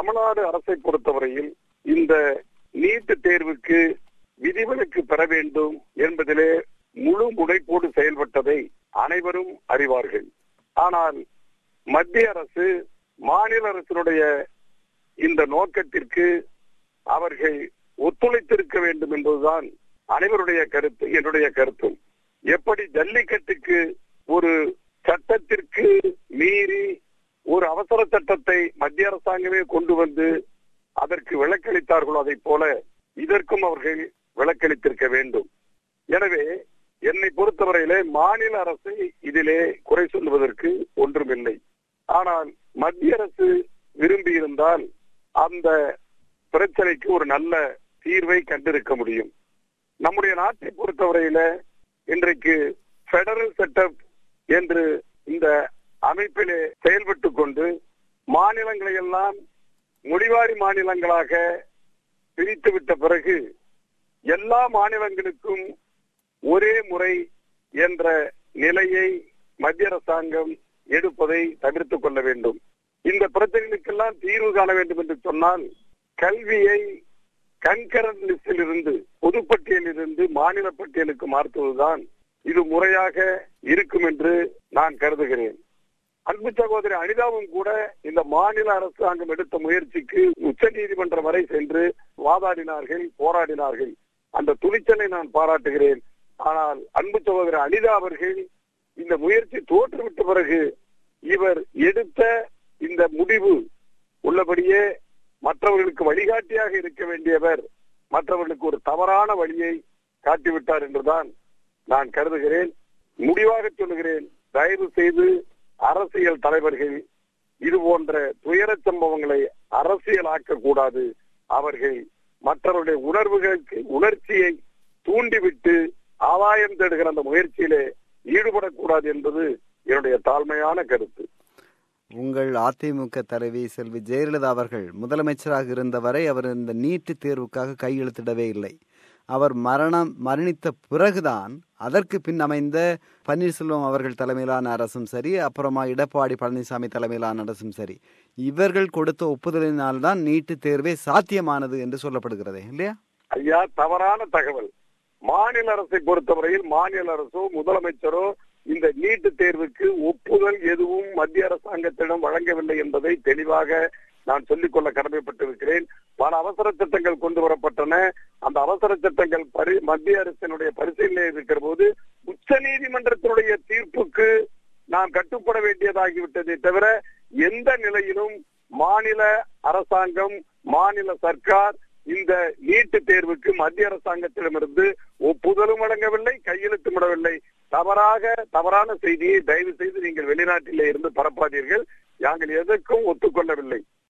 தமிழ்நாடு அரசை பொறுத்தவரையில் இந்த நீட் தேர்வுக்கு விதிவிலக்கு பெற வேண்டும் என்பதிலே முழு முனைப்போடு செயல்பட்டதை அனைவரும் அறிவார்கள் ஆனால் மத்திய அரசு மாநில அரசினுடைய இந்த நோக்கத்திற்கு அவர்கள் ஒத்துழைத்திருக்க வேண்டும் என்பதுதான் அனைவருடைய கருத்து என்னுடைய கருத்தும் எப்படி ஜல்லிக்கட்டுக்கு ஒரு சட்டத்திற்கு மீறி ஒரு அவசர சட்டத்தை மத்திய அரசாங்கமே கொண்டு வந்து அதற்கு விலக்களித்தார்களோ அதை போல இதற்கும் அவர்கள் விலக்களித்திருக்க வேண்டும் எனவே என்னை பொறுத்தவரையிலே மாநில அரசை இதிலே குறை சொல்வதற்கு ஒன்றுமில்லை ஆனால் மத்திய அரசு விரும்பி இருந்தால் அந்த பிரச்சனைக்கு ஒரு நல்ல தீர்வை கண்டிருக்க முடியும் நம்முடைய நாட்டை பொறுத்தவரையில இன்றைக்கு பெடரல் செட்டப் என்று இந்த அமைப்பிலே செயல்பட்டு கொண்டு மாநிலங்களை எல்லாம் முடிவாரி மாநிலங்களாக பிரித்து விட்ட பிறகு எல்லா மாநிலங்களுக்கும் ஒரே முறை என்ற நிலையை மத்திய அரசாங்கம் எடுப்பதை தவிர்த்துக் கொள்ள வேண்டும் இந்த பிரச்சனைகளுக்கெல்லாம் தீர்வு காண வேண்டும் என்று சொன்னால் கல்வியை கன்கரண்ட் லிஸ்டில் இருந்து பொதுப்பட்டியலில் இருந்து மாநில பட்டியலுக்கு மாற்றுவதுதான் இது முறையாக இருக்கும் என்று நான் கருதுகிறேன் அன்பு சகோதரி அனிதாவும் கூட இந்த மாநில அரசாங்கம் எடுத்த முயற்சிக்கு உச்ச நீதிமன்றம் வரை சென்று வாதாடினார்கள் போராடினார்கள் அந்த துணிச்சலை நான் பாராட்டுகிறேன் ஆனால் அன்பு சகோதரி அனிதா அவர்கள் இந்த முயற்சி தோற்றுவிட்ட பிறகு இவர் எடுத்த இந்த முடிவு உள்ளபடியே மற்றவர்களுக்கு வழிகாட்டியாக இருக்க வேண்டியவர் மற்றவர்களுக்கு ஒரு தவறான வழியை காட்டிவிட்டார் என்றுதான் நான் கருதுகிறேன் முடிவாக சொல்லுகிறேன் தயவு செய்து அரசியல் தலைவர்கள் இது போன்ற துயரச் சம்பவங்களை அரசியலாக்க கூடாது அவர்கள் மற்றவருடைய உணர்வுகளுக்கு உணர்ச்சியை தூண்டிவிட்டு ஆதாயம் தேடுகிற அந்த முயற்சியிலே ஈடுபடக்கூடாது என்பது என்னுடைய தாழ்மையான கருத்து உங்கள் அதிமுக தலைவி செல்வி ஜெயலலிதா அவர்கள் முதலமைச்சராக இருந்தவரை அவர் இந்த நீட்டு தேர்வுக்காக கையெழுத்திடவே இல்லை அவர் மரணம் மரணித்த பிறகுதான் அதற்கு பின் அமைந்த பன்னீர்செல்வம் அவர்கள் தலைமையிலான அரசும் சரி அப்புறமா எடப்பாடி பழனிசாமி தலைமையிலான அரசும் சரி இவர்கள் கொடுத்த ஒப்புதலினால்தான் நீட்டு தேர்வே சாத்தியமானது என்று சொல்லப்படுகிறது இல்லையா ஐயா தவறான தகவல் மாநில அரசை பொறுத்தவரையில் மாநில அரசோ முதலமைச்சரோ இந்த நீட்டு தேர்வுக்கு ஒப்புதல் எதுவும் மத்திய அரசாங்கத்திடம் வழங்கவில்லை என்பதை தெளிவாக நான் சொல்லிக்கொள்ள கடமைப்பட்டிருக்கிறேன் பல அவசர சட்டங்கள் கொண்டு வரப்பட்டன அந்த அவசர சட்டங்கள் பரி மத்திய அரசினுடைய பரிசீலனை இருக்கிற போது உச்ச நீதிமன்றத்தினுடைய தீர்ப்புக்கு நாம் கட்டுப்பட வேண்டியதாகிவிட்டதை தவிர எந்த நிலையிலும் மாநில அரசாங்கம் மாநில சர்க்கார் இந்த நீட்டு தேர்வுக்கு மத்திய அரசாங்கத்திடமிருந்து ஒப்புதலும் வழங்கவில்லை கையெழுத்தும் விடவில்லை தவறாக தவறான செய்தியை தயவு செய்து நீங்கள் வெளிநாட்டிலே இருந்து பரப்பாதீர்கள் நாங்கள் எதற்கும் ஒத்துக்கொள்ளவில்லை